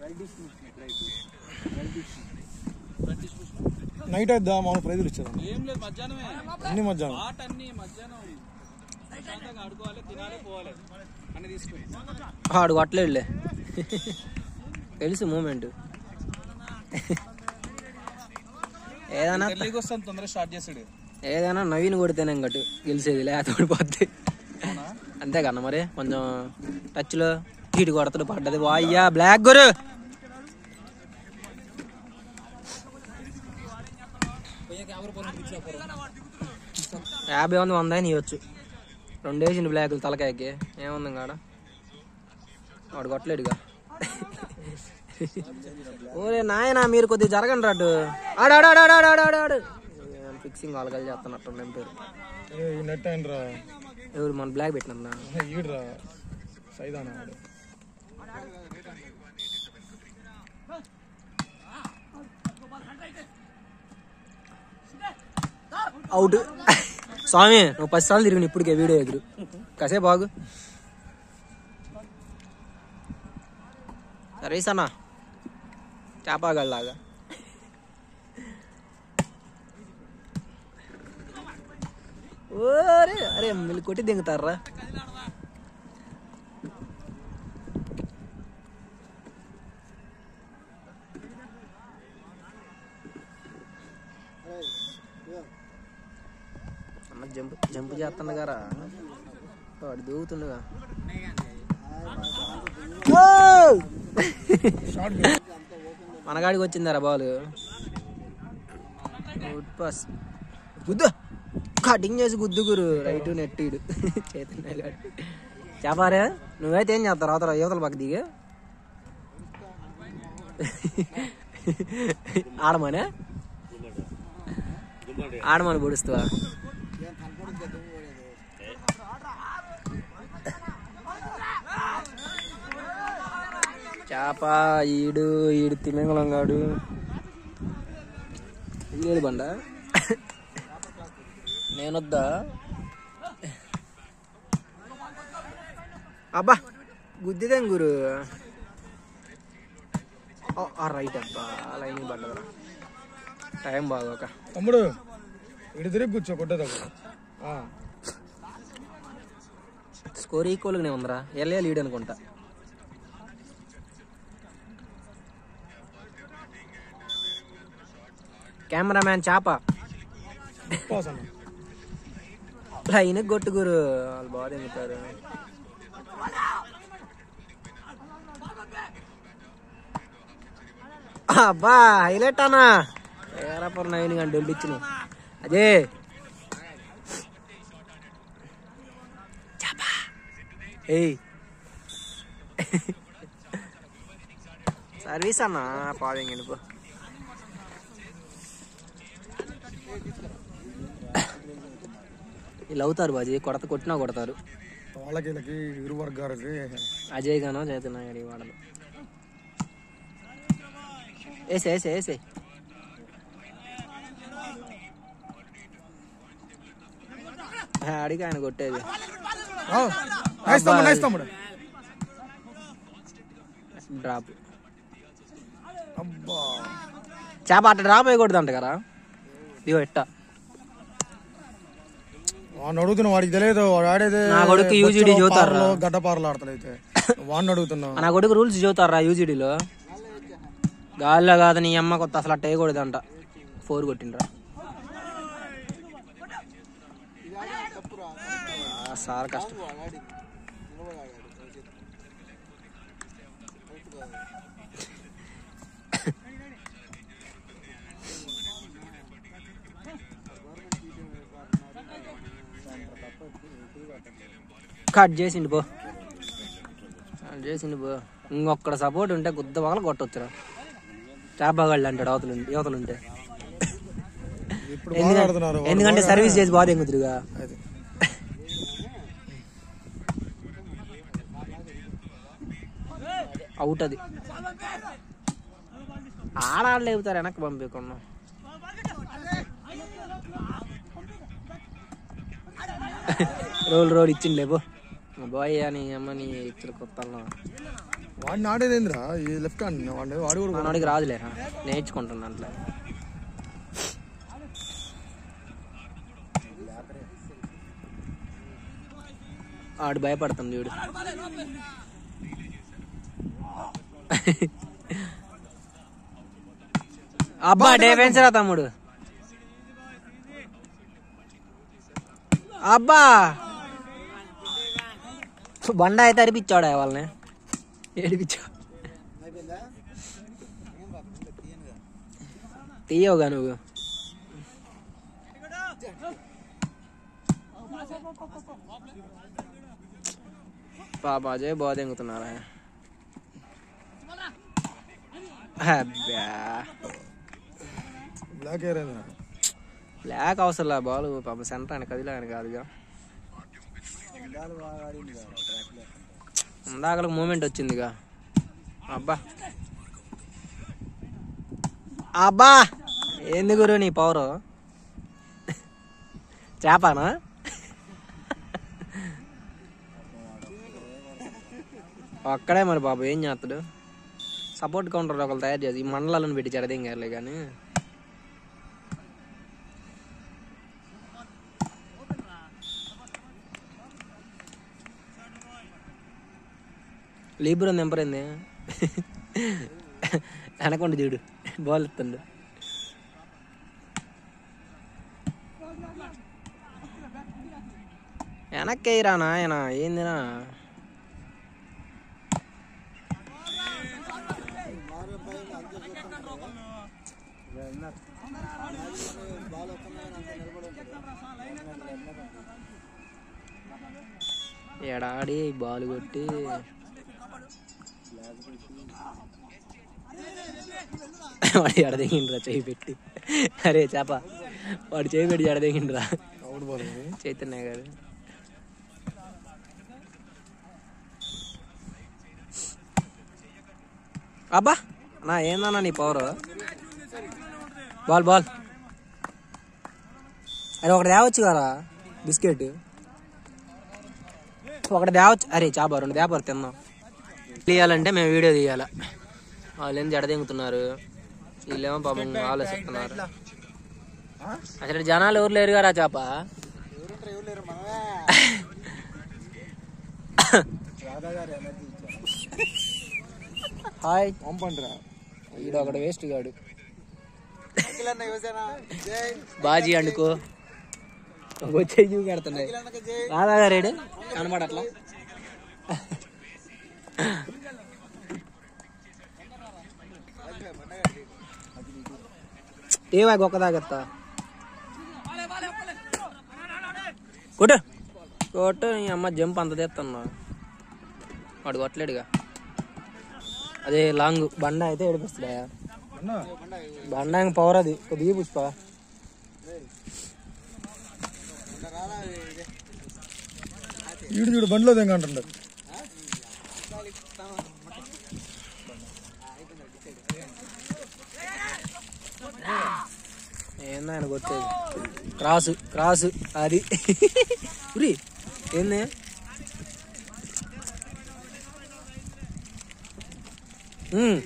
Night అయిద్దా మామూలు ప్రైజులు ఇచ్చారు ఏం లేదు మధ్యాహ్నమే అన్ని మధ్యాహ్నం పాట అన్ని మధ్యాహ్నం ప్రశాంతంగా ఆడుకోవాలి తినాలి పోవాలి అన్ని తీసుకుని ఆడు కొట్టలేడులే తెలుసు మూమెంట్ ఏదైనా ఢిల్లీకి వస్తాను తొందరగా స్టార్ట్ చేసాడు ఏదైనా నవీన్ కొడితేనే ఇంకటి గెలిచేది లేకపోతే ఓడిపోద్ది అంతే కన్నా మరి కొంచెం టచ్లో హీట్ కొడతాడు పడ్డది వాయ్యా బ్లాక్ గురు యాభై వంద వంద అని ఇవ్వచ్చు రెండు వేసిండు బ్లాకులు తలకాయకి ఏముంది కాడ వాడు కొట్టలేడుగా ఓరే నాయనా మీరు కొద్దిగా జరగండి రాడు ఆడు ఆడు ఆడు ఆడు ఆడు ఆడు ఆడు ఫిక్సింగ్ వాళ్ళకి చేస్తున్నట్టు నేను పేరు ఈ నెట్ అయిన రా ఎవరు మన బ్లాక్ పెట్టినా ఈడ్రా సైదానా వాడు. అవుట్ స్వామి నువ్వు పది సార్లు తిరిగి ఇప్పటికే వీడియో ఎదురు కసే బాగు సర్వీస్ అన్నా చేపగల్లాగా ఓరే అరే మిల్లి కొట్టి దింగుతారా అమ్మ జంప్ జంప్ చేస్తుండ గారా వాడు దూకుతుండగా మనగాడికి వచ్చిందారా బాల్ గుడ్ పాస్ గుద్దు కటింగ్ చేసి గుద్దు గురు రైట్ నెట్ ఇడు చైతన్య గాడు చేపారే నువ్వైతే ఏం చేస్తావు అవతల యువతల పక్క దిగి ఆడమనే ఆడమని పొడుస్తావా చేప ఈడు ఈడు తిమింగళం గాడు ఈడు బండ నేనొద్దా అబ్బా గుద్దిదేం గురు ఓ, ఆ రైట్ అబ్బా లైన్ పడ్డదరా టైం బాగోక తమ్ముడు ఇటు తిరిగి కూర్చో కొట్టేటప్పుడు ఆ, స్కోర్ ఈక్వల్గానే ఉందిరా ఎల్ఏ లీడ్ అనుకుంటా కెమెరామ్యాన్ చాప పాస్ అన్న లైన్ కొట్టుకురు వాళ్ళు బాగా తింటారు అబ్బా హైలైట్ అన్నా ఏరాపర్ నైన్ గంటలు ఇచ్చిన అదే చాప ఏయ్ సర్వీస్ అన్నా పావింగ్ పో వీళ్ళు అవుతారు బాజీ కొడత కొట్టినా కొడతారు వాళ్ళకి వీళ్ళకి ఇరు వర్గాలకి అజయ్ గానో చైతన్య గారి వాడలు వేసే వేసే వేసే అడిగి ఆయన కొట్టేది ఆ, నైస్ తమ్ముడు నైస్ తమ్ముడు డ్రాప్ అబ్బా చేప అట్ట డ్రాప్ అయ్యకూడదు కదా ఇగో ఎట్ట వాడిని అడుగుతున్నా వాడికి తెలియదు వాడు ఆడేది నా కొడుకు UGD బొచ్చలో, చూతారా? పారలో, గడ్డపారలు ఆడతాడైతే వాడిని అడుగుతున్నా నా కొడుకు రూల్స్ చూతారా యూజీడీలో గాల్లో కాదు నీ అమ్మ కొత్త అసలు అట్ట వేయకూడదంట ఫోర్ కొట్టిండ్రా ఆ, సార్ కష్టం కట్ చేసిండు పో కట్ చేసిండు పో ఇంకొక్కడ సపోర్ట్ ఉంటే గుద్ద పగల కొట్టొచ్చురా చేపగాళ్ళు అంటాడు అవతలు యువతలు ఉంటే ఇప్పుడు బాగా ఆడుతున్నారు ఎందుకంటే ఎందుకంటే సర్వీస్ చేసి బాగా ఎంగుతురుగా అది అవుట్ అది ఆడాడు లేపుతారు వెనక్కి పంపించకుండా రోల్ రోల్ ఇచ్చిండు లేపో బాయ్ అని అమ్మ నీ ఇచ్చిన కొత్త వాడిని ఆడేదేంద్రా ఈ లెఫ్ట్ హ్యాండ్ వాడు వాడు కూడా మనవాడికి రాదులేరా నేర్చుకుంటున్నా అట్లా ఆడు భయపడుతుంది చూడు అబ్బా డిఫెన్స్ రా తమ్ముడు అబ్బా బండ అయితే అరిపించాడు వాళ్ళని ఏడిపించాడు తీయవుగా నువ్వు పాప అజయ్ బాగా తెంగుతున్నారా అబ్బా బ్లాక్ ఎయిర్ అయిందా బ్లాక్ అవసరం బాల్ పాప సెంటర్ అని కదిలే అని కాదుగా ఇందాకలకు మూమెంట్ వచ్చిందిగా అబ్బా అబ్బా ఏంది గురు నీ పవరు చేపానా ఒక్కడే మరి బాబు ఏం చేస్తాడు సపోర్ట్ కౌంటర్ ఒకరు తయారు చేసి ఈ మండలాలను పెట్టి చెడదేం కాదులే కానీ లీబ్రో నెంపరైంది వెనకుండా చూడు బాల్ ఎత్తండు వెనక్కి అయ్యిరా నాయన ఏందినా ఎడాడి బాల్ కొట్టి వాడు ఎడదగిండ్రా చేయి పెట్టి అరే చేప వాడు చేయి పెట్టి ఎడదగిండ్రా అవుట్ బాల్ చైతన్య గారు అబ్బా నా ఏందన్నా నీ పవర్ బాల్ బాల్ అరే ఒకటి తేవచ్చు కదా బిస్కెట్ ఒకటి తేవచ్చు అరే చాప రెండు తేపారు తిందాం తీయాలంటే మేము వీడియో తీయాల వాళ్ళు ఏం జడదెంగుతున్నారు వీళ్ళేమో పాపం ఆలోచిస్తున్నారు అసలు జనాలు ఎవరు లేరు కదా చాప హాయ్ పంపండిరా ఈడు ఒకడు వేస్ట్ గాడు బాజీ అండుకో వచ్చే చూపెడుతున్నాయి రాదా గారేడు కనబడట్లా ఏవా గొక్క తాగత్తా కొట్టు కొట్టు నీ అమ్మ జంప్ అంత తెస్తున్నా వాడు కొట్టలేడుగా అదే లాంగ్ బండ అయితే ఏడిపిస్తాడా అన్నా బండ ఇంక పవర్ అది కొద్దిగా పుష్ప ఈడు చూడు బండిలో దెంగ అంటుంటారు ఏంది ఆయన కొట్టేది క్రాసు క్రాసు అది ఉరి ఏంది ఉమ్.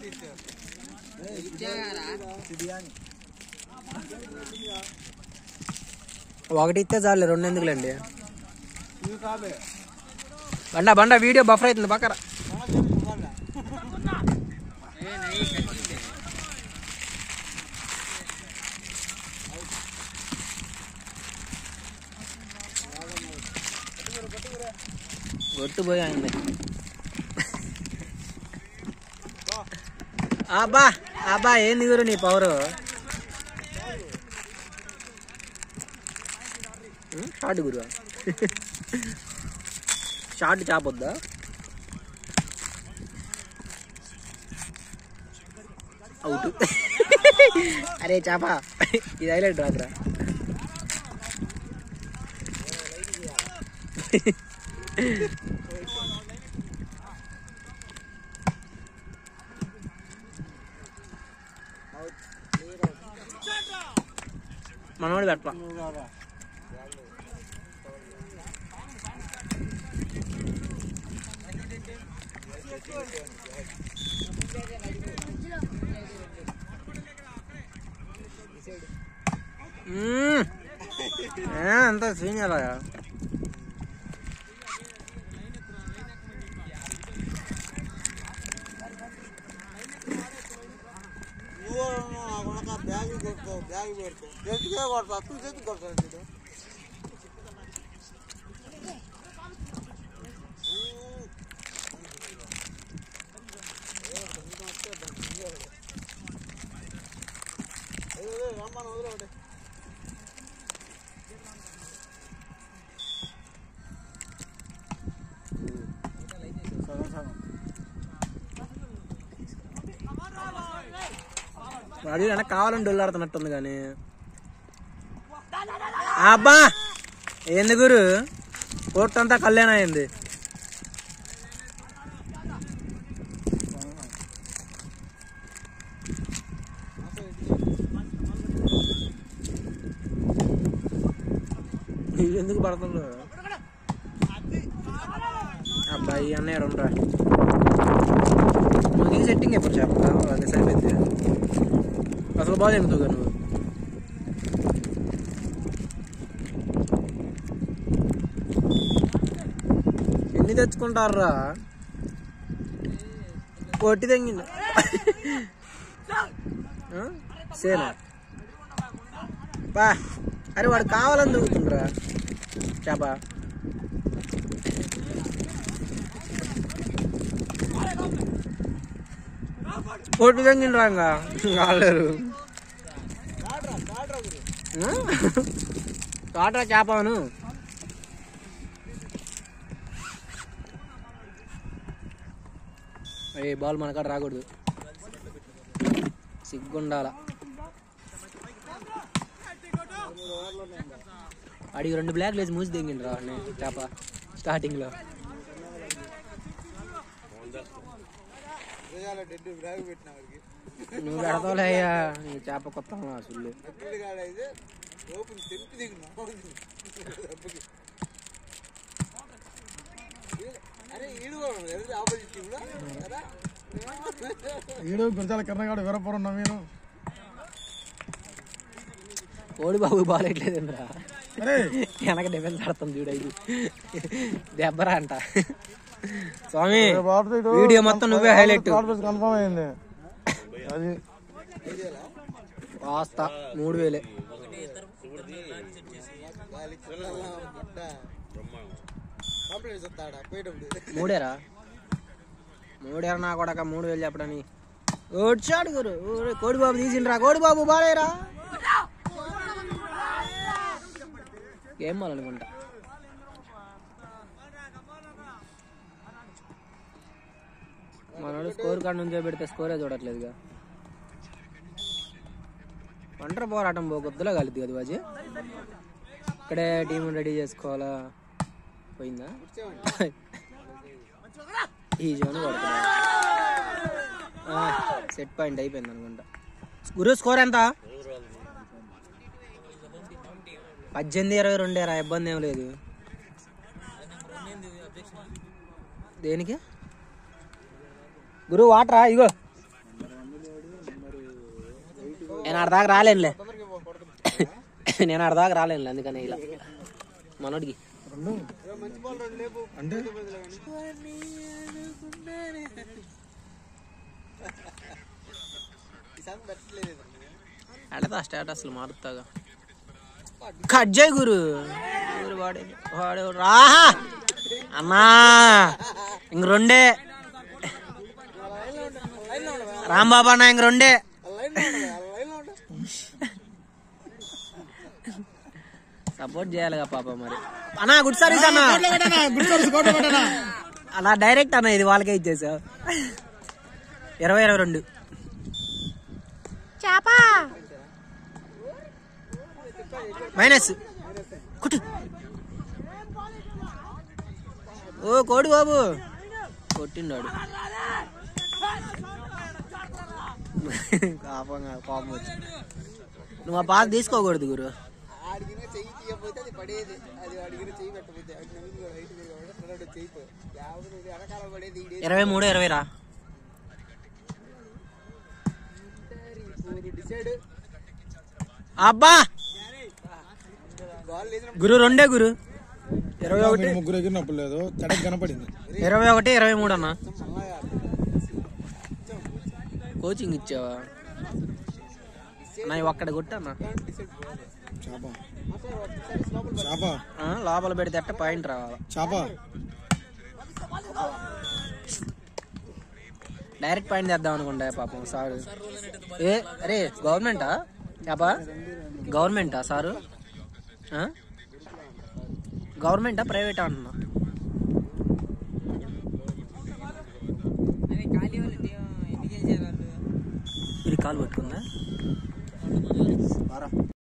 ఒకటి ఇస్తే చాలు రెండు ఎందుకులేండి బండ బండ వీడియో బఫర్ అవుతుంది పక్కన కొట్టు పోయి ఆయన అబ్బా అబ్బా ఏంది గురు నీ పవరు షార్ట్ గురు షార్ట్ చాపొద్దా అవుట్ అరే చాప ఇది హైలైట్ రాదురా మనోడు పెట్ట మ్మ్. ఏ, అంత సీనియర్ బ్యాగ్ కొట్టుకో బ్యాగ్ పెట్టుకో గట్టిగా కొడతా తూ చేతి కొడతాను రమ్మను వదిలేడు అది వెనక కావాలని డొల్లాడుతున్నట్టుంది కానీ అబ్బా ఏంది గురు కోర్టు అంతా కళ్యాణం అయింది ఇది ఎందుకు పడుతుందో అబ్బాయి అన్నయ్య రెండురా నువ్వు దిగి సెట్టింగ్ ఎప్పుడు చెప్పా అది సరిపోయింది అసలు బాగా ఎక్కుతావు నువ్వు ఎన్ని తెచ్చుకుంటారా కొట్టి తెంగింది ఆ? సేనా బా అరే వాడు కావాలని దూకుతుండ్రా చేప కొట్టి తెంగిండ్రా ఇంకా కాలేరు టాటా చేపను ఏ బాల్ మన కాడ రాకూడదు సిగ్గుండాల అడిగి రెండు బ్లాక్ లేసి మూసి దింగిండు రా చేప స్టార్టింగ్ లో డెడ్ బ్యాగ్ పెట్టిన వాడికి నువ్వు పెడతావులే అయ్యా నీ చేప కొత్త అసలు నక్కుడు కాడ అయితే ఓపెన్ తెంపి దిగిన దెబ్బకి అరే ఈడు కూడా ఉన్నాడు కదా ఆపోజిట్ టీమ్ లో కదా ఈడు గురజాల కర్ణగాడు వీరపురం నవీను ఓడి బాబు బాగాలేట్లేదురా అరే వెనక డిఫెన్స్ ఆడుతుంది చూడ ఇది దెబ్బరా అంట స్వామి వీడియో మొత్తం నువ్వే హైలైట్ కన్ఫర్మ్ అయింది అది కాస్త మూడు వేలే కంప్లైంట్ చెప్తాడా పోయేటప్పుడు మూడేరా మూడేరా నా కొడక మూడు వేలు చెప్పడని వచ్చాడు గురు ఊరే కోడిబాబు తీసిండ్రా కోడిబాబు బాలేరా ఏం అనుకుంటా మనోడు స్కోర్ కార్డు నుంచో పెడితే స్కోరే చూడట్లేదుగా ఒంటరి పోరాటం పోకొద్దులా కలిద్ది కదా బాజీ ఇక్కడే టీం రెడీ చేసుకోవాలా పోయిందా ఈ జోన్ కొడుతున్నా సెట్ పాయింట్ అయిపోయింది అనుకుంటా గురు స్కోర్ ఎంత పద్దెనిమిది ఇరవై రెండేరా ఇబ్బంది ఏం లేదు దేనికి గురు వాటరా ఇగో నేను అర్ధాక రాలేనులే నేను అర్ధాక రాలేనులే అందుకని ఇలా మనోడికి మంచి బాల్ రెండు లేపు అంటే ఈసారి పెట్టలేదు అడతా స్టేటస్లు మారుతాగా కట్ చేయి గురు గురు వాడే వాడే రాహా అన్నా ఇంక రెండే రాంబాబు అన్న ఇంక రెండే లైన్ లైన్ లో సపోర్ట్ చేయాలిగా పాప మరి అన్నా గుడ్ సర్వీస్ అన్న అలా డైరెక్ట్ అన్న ఇది వాళ్ళకే ఇచ్చేసావు ఇరవై ఇరవై రెండు చేపా మైనస్ కుట్టు ఓ కోడి బాబు కొట్టిండాడు కోపం కాదు, కోపం వచ్చి నువ్వు ఆ పాస్ తీసుకోకూడదు గురు ఆడిగిన చెయ్యి తీయకపోతే అది పడేది అది అడిగిన చెయ్యి పెట్టకపోతే అది నవీన్ కూడా హైట్ కాబట్టి ఇరవై మూడు ఇరవై రా అబ్బా గురు రెండే గురు ఇరవై ఒకటి మీరు ముగ్గురు ఎగిరినప్పుడు లేదు తడకి కనపడింది ఇరవై ఒకటి ఇరవై మూడు అన్న కోచింగ్ ఇచ్చావా నా ఒక్కడ కొట్టన్నా చేప చేప లోపల పెడితే అట్ట పాయింట్ రావాలి చేప డైరెక్ట్ పాయింట్ తెద్దాం అనుకుంటా పాపం సారు ఏ అరే గవర్నమెంటా చేప గవర్నమెంటా సారు ఆ? గవర్నమెంటా ప్రైవేటా అంటున్నా ఇది కాలు పట్టుకుందా